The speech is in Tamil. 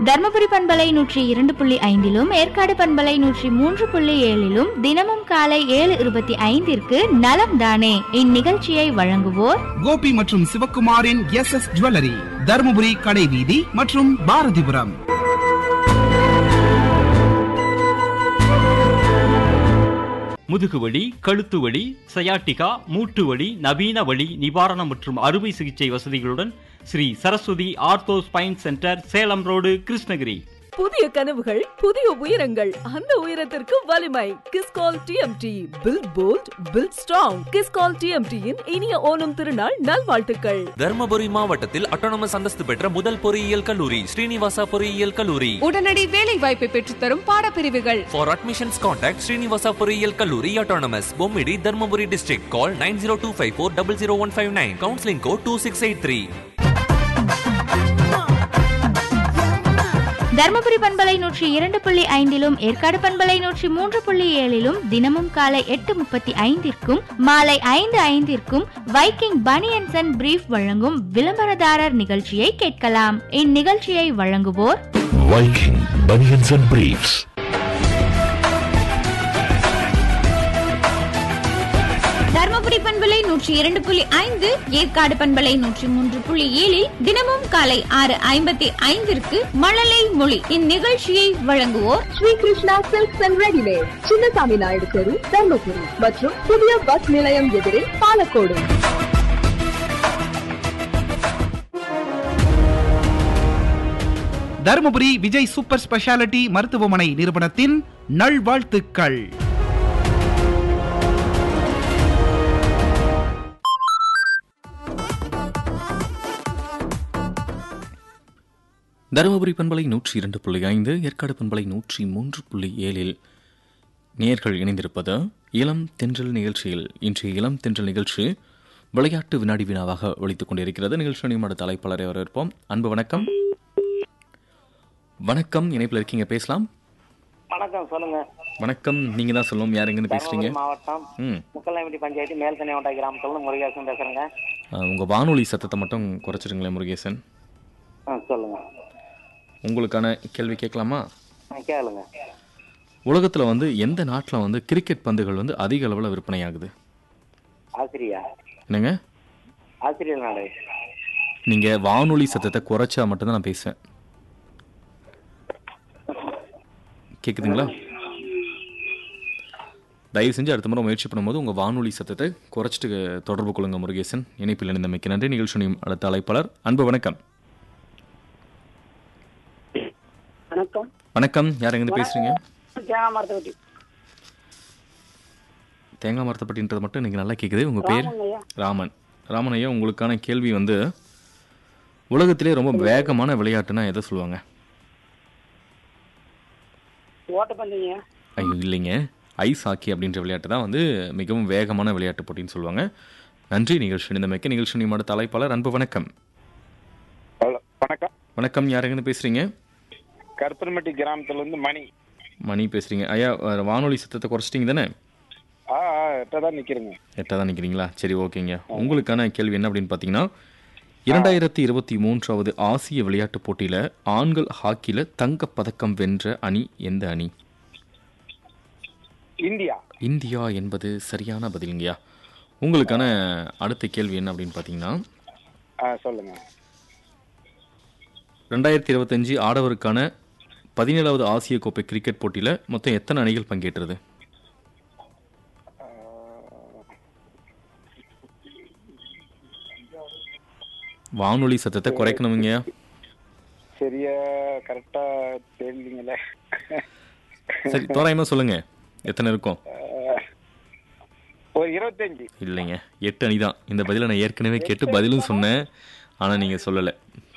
தர்மபுரி பண்பலை நூற்றி இரண்டு புள்ளி ஐந்திலும் ஏற்காடு பண்பலை நூற்றி மூன்று புள்ளி ஏழிலும் தினமும் காலை ஏழு இருபத்தி ஐந்திற்கு நலம் தானே இந்நிகழ்ச்சியை வழங்குவோர் கோபி மற்றும் சிவக்குமாரின் எஸ் எஸ் ஜுவல்லரி தருமபுரி கடை வீதி மற்றும் பாரதிபுரம் முதுகு வலி கழுத்து வலி சயாட்டிகா மூட்டு வலி நவீன வலி நிவாரணம் மற்றும் அறுவை சிகிச்சை வசதிகளுடன் Sri Saraswathi ortho spine centre Salem road Krishnagiri புதிய கனவுகள் புதிய உயரங்கள் அந்த உயரத்திற்கு வலிமை Kiscol TMT build bold build strong Kiscol டிஎம்டியின் இனிய ஓணம் திருநாள் நல்வாழ்த்துக்கள் தர்மபுரி மாவட்டத்தில் அட்டானமஸ் அந்தஸ்து பெற்ற முதல் பொறியியல் கல்லூரி ஸ்ரீனிவாசா பொறியியல் கல்லூரி உடனடி வேலை வாய்ப்பை பெற்றுத்தரும் பாடப்பிரிவுகள் For admissions contact Srinivasa பொறியியல் கல்லூரி autonomous Bommidi Dharmapuri district call 9025400159 counseling code 2683 Dharmapuri பண்பலை நூற்றி இரண்டு புள்ளி ஐந்திலும் ஏற்காடு பண்பலை நூற்றி மூன்று புள்ளி ஏழிலும் தினமும் காலை எட்டு முப்பத்தி ஐந்திற்கும் மாலை ஐந்து ஐந்திற்கும் வைக்கிங் பனியன்சன் அண்ட் பிரீஃப் வழங்கும் விளம்பரதாரர் நிகழ்ச்சியை கேட்கலாம் இந்நிகழ்ச்சியை வழங்குவோர் Viking Bunions and Briefs. Dharmapuri பண்பலை நூற்றி இரண்டு புள்ளி ஐந்து ஏற்காடு பண்பலை நூற்றி மூன்று புள்ளி ஏழில் தினமும் காலை ஆறு ஐம்பத்தி ஐந்திற்கு மழலை மொழி இந்நிகழ்ச்சியை வழங்குவோர் Sri Krishna silks and readymade Chinnasamy Naidu தெரு தர்மபுரி மற்றும் புதிய பஸ் நிலையம் எதிரே பாலக்கோடு தருமபுரி விஜய் சூப்பர் ஸ்பெஷாலிட்டி மருத்துவமனை நிறுவனத்தின் நல்வாழ்த்துக்கள் தருமபுரி பண்பலை நூற்றி இரண்டு புள்ளி ஐந்து ஏற்காடு பண்பலை நூற்றி மூன்று புள்ளி ஏழில் நேர்கள் இணைந்திருப்பது இளம் தென்றல் நிகழ்ச்சியில் இன்றைய இளம் தென்றல் நிகழ்ச்சி விளையாட்டு வினாடி வினாவாக ஒழித்துக் கொண்டிருக்கிறது நிகழ்ச்சியின் அடுத்த அழைப்பாளரை வரவேற்போம் அன்பு வணக்கம் வணக்கம் இணைப்பில் இருக்கீங்க பேசலாம் வணக்கம் சொல்லுங்க வணக்கம் நீங்க தான் சொல்லணும் யார் எங்கன்னு பேசுறீங்க தருமபுரி மாவட்டம் ம் முக்கல்லாம்பட்டி பஞ்சாயத்து மேல்தனியோட்டா கிராமத்துல முருகேசன் பேசுறேங்க அஹ், உங்க வானொலி சத்தத்தை மட்டும் குறைச்சிடுங்களேன் முருகேசன் ஆ சொல்லுங்க உங்களுக்கான கேள்வி கேட்கலாமா ஆ, கேளுங்க உலகத்தில் வந்து எந்த நாட்டில் வந்து கிரிக்கெட் பந்துகள் வந்து அதிக அளவில் விற்பனையாகுது ஆசிரியா என்னங்க ஆசிரியர் நாடு நீங்கள் வானொலி சத்தத்தை குறைச்சா மட்டும்தான் நான் பேசுவேன் கேட்குதுங்களா தயவு செஞ்சு அடுத்த முறை முயற்சி பண்ணும்போது உங்கள் வானொலி சத்தத்தை குறைச்சிட்டு தொடர்பு கொள்ளுங்க முருகேசன் இணைப்பில் இணைந்தமைக்கு நன்றி நிகழ்ச்சியும் அடுத்த அழைப்பாளர் அன்பு வணக்கம் வணக்கம் வணக்கம் யார் எங்கேருந்து பேசுறீங்க தேங்காய் மரத்தை வெட்டி தேங்காய் மரத்தைப்பட்டின்றது மட்டும் இன்னைக்கு நல்லா கேட்குது உங்கள் பேர் ஐயா. ராமன் ராமன் ஐயா உங்களுக்கான கேள்வி வந்து உலகத்திலே ரொம்ப வேகமான விளையாட்டுனா எதை சொல்லுவாங்க ஓட்டப்பந்தீங்க ஐயோ இல்லைங்க ஐஸ் ஹாக்கி அப்படின்ற விளையாட்டு தான் வந்து மிகவும் வேகமான விளையாட்டு போட்டின்னு சொல்லுவாங்க நன்றி நிகழ்ச்சி இந்த மிக்க நிகழ்ச்சி அடுத்த தலைப்பாளர் அன்பு வணக்கம் வணக்கம் வணக்கம் யார் எங்கேருந்து பேசுறீங்க கருப்பர்மெட்டி கிராமத்துல இருந்து மணி மணி பேசுறீங்க ஐயா அஹ், வானொலி சத்தத்தை குறைச்சிட்டிங்க தானே ஆ தான் நிக்கிறேங்க எட்டாக தான் நிற்கிறீங்களா சரி ஓகேங்க உங்களுக்கான கேள்வி என்ன அப்படின்னு பார்த்தீங்கன்னா இரண்டாயிரத்தி இருபத்தி மூன்றாவது ஆசிய விளையாட்டுப் போட்டியில் ஆண்கள் ஹாக்கியில் தங்கப் பதக்கம் வென்ற அணி எந்த அணி இந்தியா இந்தியா என்பது சரியான பதிலுங்கய்யா உங்களுக்கான அடுத்த கேள்வி என்ன அப்படின்னு பார்த்தீங்கன்னா ஆ சொல்லுங்க ரெண்டாயிரத்தி இருபத்தஞ்சு ஆடவருக்கான பதினேழாவது ஆசிய கோப்பை கிரிக்கெட் போட்டியில் மொத்தம் எத்தனை அணிகள் பங்கேற்றது வானொலி சத்தத்தை குறைக்கணுங்கய்யா சரியா கரெக்டா தெரியலீங்களே சரி தோராயமாக சொல்லுங்க எத்தனை இருக்கும் ஒரு இருபத்தஞ்சு இல்லைங்க எட்டு அணி தான் இந்த பதிலை நான் ஏற்கனவே கேட்டு பதிலும் சொன்னேன் ஆனால் நீங்கள் சொல்லலை